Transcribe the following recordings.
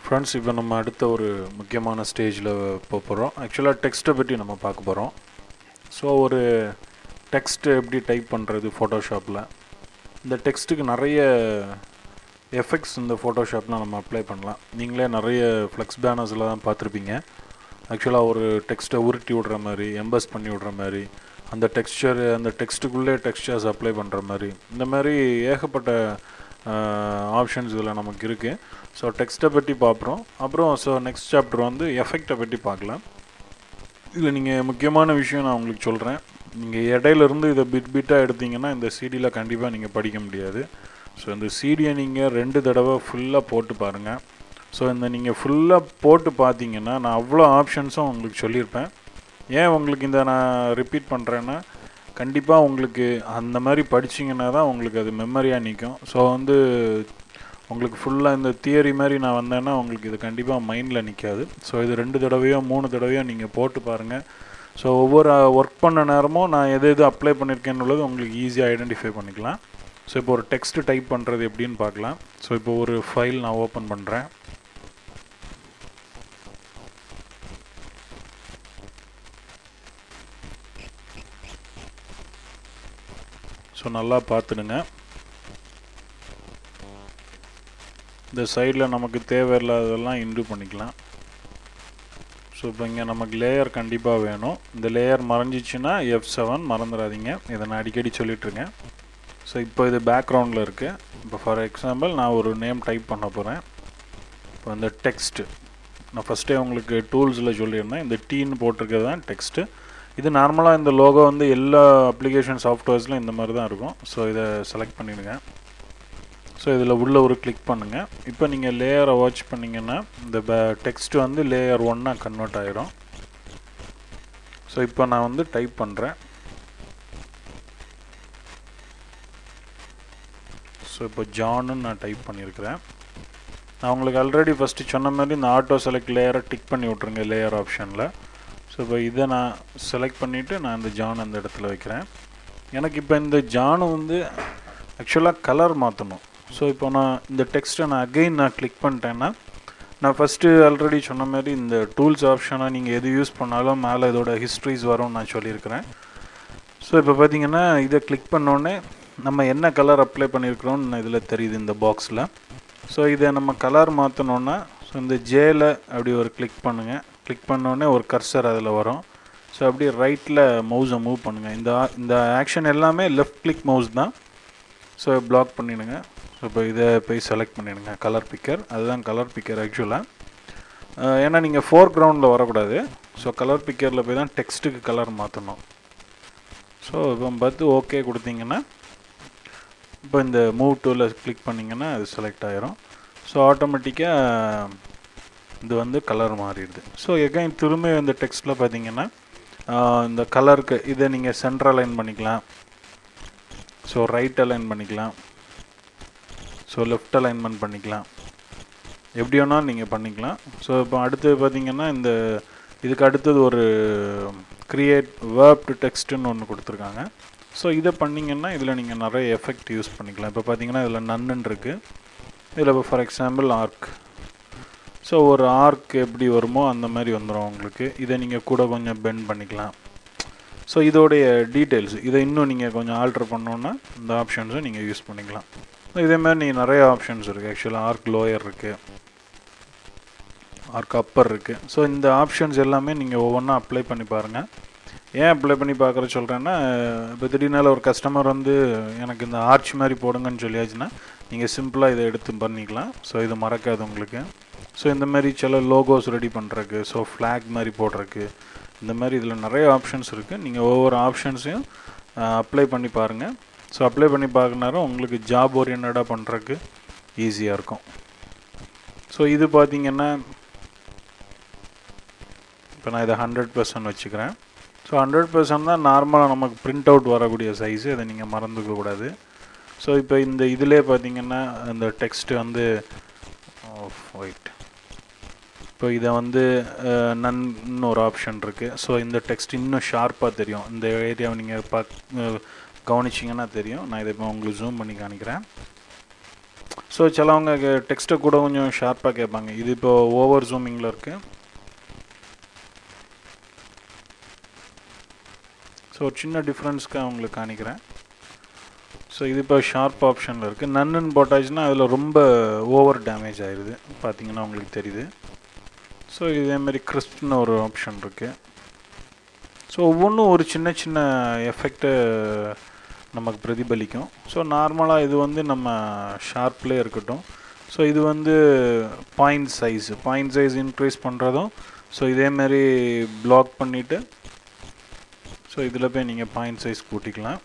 friends இப்போ நம்ம அடுத்த ஒரு முக்கியமான ஸ்டேஜில் போக போகிறோம் ஆக்சுவலாக டெக்ஸ்ட்டை பற்றி நம்ம பார்க்க போகிறோம் ஸோ ஒரு டெக்ஸ்ட் எப்படி டைப் பண்ணுறது ஃபோட்டோஷாப்பில் இந்த டெக்ஸ்ட்டுக்கு நிறைய எஃபெக்ட்ஸ் இந்த ஃபோட்டோஷாப்பில் நம்ம அப்ளை பண்ணலாம் நீங்களே நிறைய ஃப்ளெக்ஸ் பேனர்ஸில் தான் பார்த்துருப்பீங்க ஆக்சுவலாக ஒரு டெக்ஸ்ட்டை உருட்டி விடுற மாதிரி எம்பஸ் பண்ணி விடுற மாதிரி அந்த டெக்ஸ்சர் அந்த டெக்ஸ்ட்டுக்குள்ளே டெக்ஸ்சர்ஸ் அப்ளை பண்ணுற மாதிரி இந்த மாதிரி ஏகப்பட்ட ஆப்ஷன்ஸ் இதில் நமக்கு இருக்குது ஸோ டெக்ஸ்ட்டை பற்றி பார்க்குறோம் அப்புறம் ஸோ நெக்ஸ்ட் சாப்டர் வந்து எஃபெக்டை பற்றி பார்க்கலாம் இதில் நீங்கள் முக்கியமான விஷயம் நான் உங்களுக்கு சொல்கிறேன் நீங்கள் இடையிலேருந்து இதை பிட் பிட்டாக எடுத்தீங்கன்னா இந்த சிடியில் கண்டிப்பாக நீங்கள் படிக்க முடியாது ஸோ இந்த சிடியை நீங்கள் ரெண்டு தடவை ஃபுல்லாக போட்டு பாருங்கள் ஸோ இந்த நீங்கள் ஃபுல்லாக போட்டு பார்த்தீங்கன்னா நான் அவ்வளோ ஆப்ஷன்ஸும் உங்களுக்கு சொல்லியிருப்பேன் ஏன் உங்களுக்கு இந்த நான் ரிப்பீட் பண்ணுறேன்னா கண்டிப்பாக உங்களுக்கு அந்த மாதிரி படிச்சிங்கன்னா தான் உங்களுக்கு அது மெமரியாக நிற்கும் ஸோ வந்து உங்களுக்கு ஃபுல்லாக இந்த தியரி மாதிரி நான் வந்தேன்னா உங்களுக்கு இது கண்டிப்பாக மைண்டில் நிற்காது ஸோ இது ரெண்டு தடவையோ மூணு தடவையோ நீங்கள் போட்டு பாருங்கள் ஸோ ஒவ்வொரு ஒர்க் பண்ண நேரமும் நான் எது எது அப்ளை பண்ணியிருக்கேன்னுள்ளது உங்களுக்கு ஈஸியாக ஐடென்டிஃபை பண்ணிக்கலாம் ஸோ இப்போ ஒரு டெக்ஸ்ட் டைப் பண்ணுறது எப்படின்னு பார்க்கலாம் ஸோ இப்போ ஒரு ஃபைல் நான் ஓப்பன் பண்ணுறேன் ஸோ நல்லா பார்த்துடுங்க இந்த சைடில் நமக்கு தேவையில்லாததெல்லாம் இன்டு பண்ணிக்கலாம் ஸோ இப்போ இங்கே நமக்கு லேயர் கண்டிப்பாக வேணும் இந்த லேயர் மறைஞ்சிச்சுன்னா எஃப் செவன் மறந்துடாதீங்க இதை நான் அடிக்கடி சொல்லிட்டுருக்கேன் ஸோ இப்போ இது பேக்ரவுண்டில் இருக்குது இப்போ ஃபார் எக்ஸாம்பிள் நான் ஒரு நேம் டைப் பண்ண போகிறேன் இப்போ இந்த டெக்ஸ்ட்டு நான் ஃபஸ்ட்டே உங்களுக்கு டூல்ஸில் சொல்லியிருந்தேன் இந்த டீன்னு போட்டிருக்கிறது தான் டெக்ஸ்ட்டு இது நார்மலாக இந்த லோகோ வந்து எல்லா அப்ளிகேஷன் சாஃப்ட்வேர்ஸ்லையும் இந்த மாதிரி தான் இருக்கும் ஸோ இதை செலக்ட் பண்ணிடுங்க ஸோ இதில் உள்ள ஒரு கிளிக் பண்ணுங்கள் இப்போ நீங்கள் லேயரை வாட்ச் பண்ணிங்கன்னா இந்த டெக்ஸ்ட் வந்து லேயர் ஒன்னாக கன்வெர்ட் ஆயிரும் ஸோ இப்போ நான் வந்து டைப் பண்ணுறேன் ஸோ இப்போ ஜான்னு நான் டைப் பண்ணியிருக்கிறேன் நான் உங்களுக்கு ஆல்ரெடி ஃபஸ்ட்டு சொன்ன மாதிரி இந்த ஆட்டோ செலக்ட் லேயரை டிக் பண்ணி விட்ருங்க லேயர் ஆப்ஷனில் ஸோ இப்போ இதை நான் செலக்ட் பண்ணிவிட்டு நான் இந்த ஜான் அந்த இடத்துல வைக்கிறேன் எனக்கு இப்போ இந்த ஜானு வந்து ஆக்சுவலாக கலர் மாற்றணும் ஸோ இப்போ நான் இந்த டெக்ஸ்ட்டை நான் அகெயின் நான் கிளிக் பண்ணிட்டேன்னா நான் ஃபஸ்ட்டு ஆல்ரெடி சொன்ன மாதிரி இந்த டூல்ஸ் ஆப்ஷனை நீங்கள் எது யூஸ் பண்ணாலும் மேலே இதோட ஹிஸ்ட்ரிஸ் வரும்னு நான் சொல்லியிருக்கிறேன் ஸோ இப்போ பார்த்தீங்கன்னா இதை கிளிக் பண்ணோடனே நம்ம என்ன கலர் அப்ளை பண்ணியிருக்கிறோம்னு இதில் தெரியுது இந்த பாக்ஸில் ஸோ இதை நம்ம கலர் மாற்றணுன்னா ஸோ இந்த ஜேல அப்படி ஒரு கிளிக் பண்ணுங்கள் கிளிக் பண்ணோடனே ஒரு கர்சர் அதில் வரும் ஸோ அப்படியே ரைட்டில் மவுஸை மூவ் பண்ணுங்கள் இந்த இந்த ஆக்ஷன் எல்லாமே லெஃப்ட் கிளிக் மவுஸ் தான் ஸோ பிளாக் பண்ணிடுங்க ஸோ இப்போ இதை போய் செலக்ட் பண்ணிடுங்க கலர் பிக்கர் அதுதான் கலர் பிக்கர் ஆக்சுவலாக ஏன்னா நீங்கள் ஃபோர் கிரவுண்டில் வரக்கூடாது ஸோ கலர் பிக்கரில் போய் தான் டெக்ஸ்ட்டுக்கு கலர் மாற்றணும் ஸோ இப்போ பார்த்து ஓகே கொடுத்தீங்கன்னா இப்போ இந்த மூவ் டூவில் கிளிக் பண்ணிங்கன்னா அது செலக்ட் ஆகிரும் ஸோ ஆட்டோமேட்டிக்காக இது வந்து கலர் மாறிடுது ஸோ எகைன் திரும்ப இந்த டெக்ஸ்ட்டில் பார்த்தீங்கன்னா இந்த கலருக்கு இதை நீங்கள் சென்டர் அலைன் பண்ணிக்கலாம் ஸோ ரைட் அலைன் பண்ணிக்கலாம் ஸோ லெஃப்ட் அலைன்மெண்ட் பண்ணிக்கலாம் எப்படி வேணாலும் நீங்கள் பண்ணிக்கலாம் ஸோ இப்போ அடுத்து பார்த்தீங்கன்னா இந்த இதுக்கு அடுத்தது ஒரு க்ரியேட் வேர்ப்டு டெக்ஸ்ட்டுன்னு ஒன்று கொடுத்துருக்காங்க ஸோ இதை பண்ணிங்கன்னா இதில் நீங்கள் நிறைய எஃபெக்ட் யூஸ் பண்ணிக்கலாம் இப்போ பார்த்தீங்கன்னா இதில் நன்னு இருக்குது இதில் இப்போ ஃபார் எக்ஸாம்பிள் ஆர்க் ஸோ ஒரு ஆர்க் எப்படி வருமோ அந்த மாதிரி வந்துடும் உங்களுக்கு இதை நீங்கள் கூட கொஞ்சம் பெண்ட் பண்ணிக்கலாம் ஸோ இதோடைய டீட்டெயில்ஸ் இதை இன்னும் நீங்கள் கொஞ்சம் ஆல்ட்ரு பண்ணோன்னா இந்த ஆப்ஷன்ஸும் நீங்கள் யூஸ் பண்ணிக்கலாம் இதே மாதிரி நீங்கள் நிறைய ஆப்ஷன்ஸ் இருக்குது ஆக்சுவலாக ஆர்க் லோயர் இருக்குது ஆர்க் அப்பர் இருக்குது ஸோ இந்த ஆப்ஷன்ஸ் எல்லாமே நீங்கள் ஒவ்வொன்றா அப்ளை பண்ணி பாருங்கள் ஏன் அப்ளை பண்ணி பார்க்குற சொல்கிறேன்னா இப்போ திடீர்னால ஒரு கஸ்டமர் வந்து எனக்கு இந்த ஆர்ச் மாதிரி போடுங்கன்னு சொல்லியாச்சுன்னா நீங்கள் சிம்பிளாக இதை எடுத்து பண்ணிக்கலாம் ஸோ இது மறக்காது உங்களுக்கு ஸோ இந்த மாதிரி சில லோகோஸ் ரெடி பண்ணுறக்கு ஸோ ஃப்ளாக் மாதிரி போடுறக்கு இந்த மாதிரி இதில் நிறைய ஆப்ஷன்ஸ் இருக்குது நீங்கள் ஒவ்வொரு ஆப்ஷன்ஸையும் அப்ளை பண்ணி பாருங்கள் ஸோ அப்ளை பண்ணி பார்க்குனாரும் உங்களுக்கு ஜாப் ஓரியன்டாக பண்ணுறக்கு ஈஸியாக இருக்கும் ஸோ இது பார்த்திங்கன்னா இப்போ நான் இதை ஹண்ட்ரட் பர்சன்ட் வச்சுக்கிறேன் ஸோ ஹண்ட்ரட் பர்சன்ட் தான் நார்மலாக நமக்கு பிரிண்ட் அவுட் வரக்கூடிய சைஸு அதை நீங்கள் மறந்துக்க கூடாது ஸோ இப்போ இந்த இதிலே பார்த்தீங்கன்னா இந்த டெக்ஸ்ட்டு வந்து ஒயிட் இப்போ இதை வந்து நன்னு ஒரு ஆப்ஷன் இருக்குது ஸோ இந்த டெக்ஸ்ட் இன்னும் ஷார்ப்பாக தெரியும் இந்த ஏரியாவை நீங்கள் பா கவனிச்சிங்கன்னா தெரியும் நான் இதை இப்போ உங்களுக்கு ஜூம் பண்ணி காணிக்கிறேன் ஸோ சிலவங்க டெக்ஸ்ட்டை கூட கொஞ்சம் ஷார்ப்பாக கேட்பாங்க இது இப்போ ஓவர் ஜூமிங்கில் இருக்குது ஸோ ஒரு சின்ன டிஃப்ரென்ஸ்க்கு அவங்களுக்கு காணிக்கிறேன் ஸோ இது இப்போ ஷார்ப் ஆப்ஷனில் இருக்குது நன்னுன்னு போட்டாச்சுன்னா அதில் ரொம்ப ஓவர் டேமேஜ் ஆயிடுது பார்த்தீங்கன்னா உங்களுக்கு தெரியுது ஸோ இதேமாரி கிறிஸ்ப்னு ஒரு ஆப்ஷன் இருக்குது ஸோ ஒவ்வொன்றும் ஒரு சின்ன சின்ன எஃபெக்டை நமக்கு பிரதிபலிக்கும் ஸோ நார்மலாக இது வந்து நம்ம ஷார்ப்லேயே இருக்கட்டும் ஸோ இது வந்து point size point size increase பண்ணுறதும் ஸோ இதேமாரி பிளாக் பண்ணிவிட்டு ஸோ இதில் போய் நீங்கள் பாயிண்ட் சைஸ் கூட்டிக்கலாம்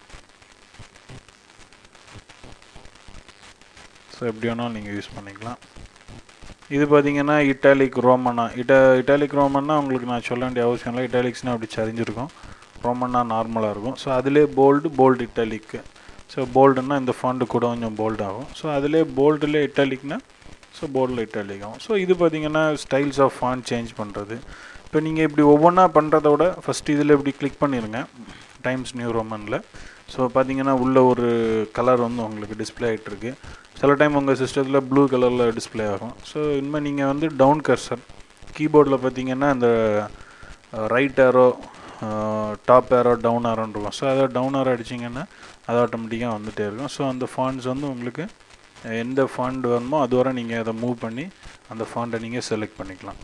ஸோ எப்படி வேணாலும் நீங்கள் யூஸ் பண்ணிக்கலாம் இது பார்த்தீங்கன்னா இட்டாலிக் ரோமனா இட்டா இட்டாலிக் ரோமன்னா உங்களுக்கு நான் சொல்ல வேண்டிய அவசியம் இல்லை இட்டாலிக்ஸ்னால் அப்படி சரிஞ்சிருக்கும் ரோமன்னா நார்மலாக இருக்கும் ஸோ அதிலே போல்டு போல்டு இட்டாலிக்கு ஸோ போல்டுன்னா இந்த ஃபாண்டு கூட கொஞ்சம் போல்டு ஆகும் ஸோ அதிலே போல்டில் இட்டாலிக்னா ஸோ போல்டில் இட்டாலிக் ஆகும் ஸோ இது பார்த்தீங்கன்னா ஸ்டைல்ஸ் ஆஃப் ஃபாண்ட் சேஞ்ச் பண்ணுறது இப்போ நீங்கள் இப்படி ஒவ்வொன்றா பண்ணுறத விட ஃபஸ்ட் இதில் இப்படி கிளிக் பண்ணிடுங்க டைம்ஸ் நியூ ரோமனில் ஸோ பார்த்தீங்கன்னா உள்ள ஒரு கலர் வந்து உங்களுக்கு டிஸ்பிளே ஆகிட்டுருக்கு சில டைம் உங்கள் சிஸ்டத்தில் ப்ளூ கலரில் டிஸ்பிளே ஆகும் ஸோ இனிமேல் நீங்கள் வந்து டவுன் கர்சர் கீபோர்டில் பார்த்தீங்கன்னா அந்த right arrow top arrow down ஏரோன்னு இருக்கும் ஸோ அதை டவுன் ஏரோ அடிச்சிங்கன்னா அது ஆட்டோமேட்டிக்காக வந்துகிட்டே இருக்கும் ஸோ அந்த ஃபாண்ட்ஸ் வந்து உங்களுக்கு எந்த ஃபாண்ட் வேணுமோ அது வரை நீங்கள் அதை மூவ் பண்ணி அந்த ஃபாண்டை நீங்கள் செலக்ட் பண்ணிக்கலாம்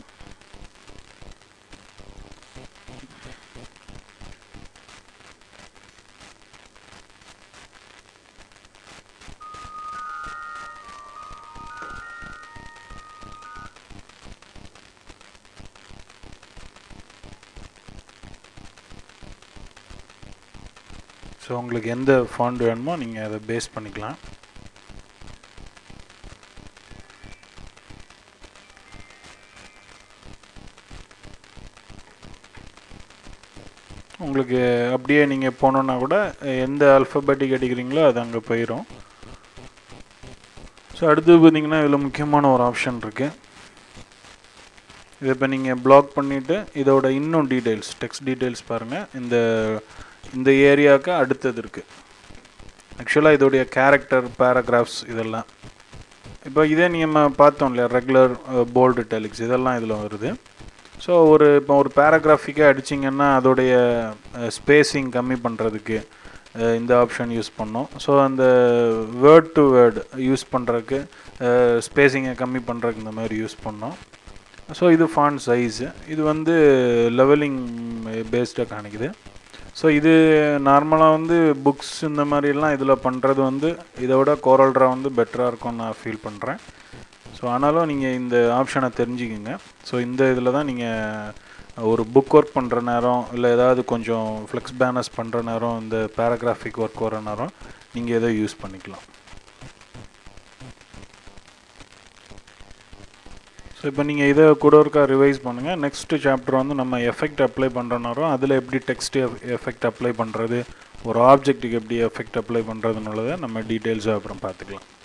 ஸோ உங்களுக்கு எந்த ஃபாண்ட் வேணுமோ நீங்கள் அதை பேஸ் பண்ணிக்கலாம் உங்களுக்கு அப்படியே நீங்கள் போனோன்னா கூட எந்த அல்ஃபபெட்டிக் அடிக்கிறீங்களோ அது அங்கே போயிடும் ஸோ அடுத்து பார்த்தீங்கன்னா இதில் முக்கியமான ஒரு ஆப்ஷன் இருக்குது இதை இப்போ நீங்கள் பிளாக் பண்ணிவிட்டு இதோட இன்னும் டீட்டெயில்ஸ் டெக்ஸ்ட் டீட்டெயில்ஸ் பாருங்கள் இந்த இந்த ஏரியாவுக்கு அடுத்தது இருக்குது ஆக்சுவலாக இதோடைய கேரக்டர் பேராகிராஃப்ஸ் இதெல்லாம் இப்போ இதே நீங்கள் பார்த்தோம் இல்லையா ரெகுலர் போல்டு டெலிக்ஸ் இதெல்லாம் இதில் வருது ஸோ ஒரு இப்போ ஒரு பேராகிராஃபிக்காக அடிச்சிங்கன்னா அதோடைய ஸ்பேஸிங் கம்மி பண்ணுறதுக்கு இந்த ஆப்ஷன் யூஸ் பண்ணோம் ஸோ அந்த வேர்ட் டு வேர்டு யூஸ் பண்ணுறதுக்கு ஸ்பேஸிங்கை கம்மி பண்ணுறதுக்கு இந்த மாதிரி யூஸ் பண்ணோம் ஸோ இது ஃபாண்ட் சைஸு இது வந்து லெவலிங் பேஸ்டாக காணிக்குது ஸோ இது நார்மலாக வந்து புக்ஸ் இந்த மாதிரிலாம் இதில் பண்ணுறது வந்து இதை விட கோரல்ட்ரா வந்து பெட்டராக இருக்கும்னு நான் ஃபீல் பண்ணுறேன் ஸோ ஆனாலும் நீங்கள் இந்த ஆப்ஷனை தெரிஞ்சுக்கோங்க ஸோ இந்த இதில் தான் நீங்கள் ஒரு புக் ஒர்க் பண்ணுற நேரம் இல்லை ஏதாவது கொஞ்சம் ஃப்ளெக்ஸ் பேனர்ஸ் பண்ணுற நேரம் இந்த பேராகிராஃபிக் ஒர்க் வர நேரம் நீங்கள் இதை யூஸ் பண்ணிக்கலாம் ஸோ இப்போ நீங்கள் இதை கூட ஒருக்கா ரிவைஸ் பண்ணுங்கள் நெக்ஸ்ட் சாப்டர் வந்து நம்ம எஃபெக்ட் அப்ளை பண்ணுறனாலும் அதில் எப்படி டெக்ஸ்ட் எஃபெக்ட் அப்ளை பண்ணுறது ஒரு ஆப்ஜெக்ட்டுக்கு எப்படி எஃபெக்ட் அப்ளை பண்ணுறதுனுள்ளதை நம்ம டீட்டெயில்ஸாக அப்புறம் பார்த்துக்கலாம்